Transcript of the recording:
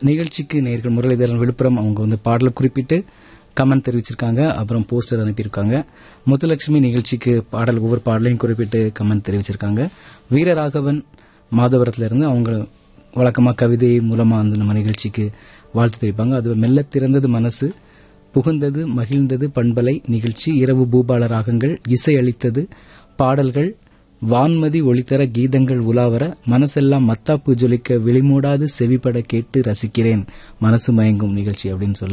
நிகழ்ச்சிக்கு நேர்கள் முரளிதரன் விழுப்புரம் அவங்க வந்து பாடல் குறிப்பிட்டு கமெண்ட் தெரிவிச்சிருக்காங்க அப்புறம் போஸ்டர் அனுப்பியிருக்காங்க முத்துலட்சுமி நிகழ்ச்சிக்கு பாடல் ஒவ்வொரு பாடலையும் குறிப்பிட்டு கமெண்ட் தெரிவிச்சிருக்காங்க வீரராகவன் மாதவரத்துல இருந்து அவங்க வழக்கமா கவிதை மூலமா வந்து நம்ம நிகழ்ச்சிக்கு வாழ்த்து தெரிவிப்பாங்க அது மெல்ல திறந்தது மனசு புகுந்தது மகிழ்ந்தது பண்பலை நிகழ்ச்சி இரவு பூபால ராகங்கள் இசை அளித்தது பாடல்கள் வான்மதி ஒளித்தர கீதங்கள் உலாவர மனசெல்லாம் மத்தாப்பு ஜொலிக்க விழிமூடாது செவிப்பட கேட்டு ரசிக்கிறேன் மனசு மயங்கும் நிகழ்ச்சி அப்படின்னு சொல்லி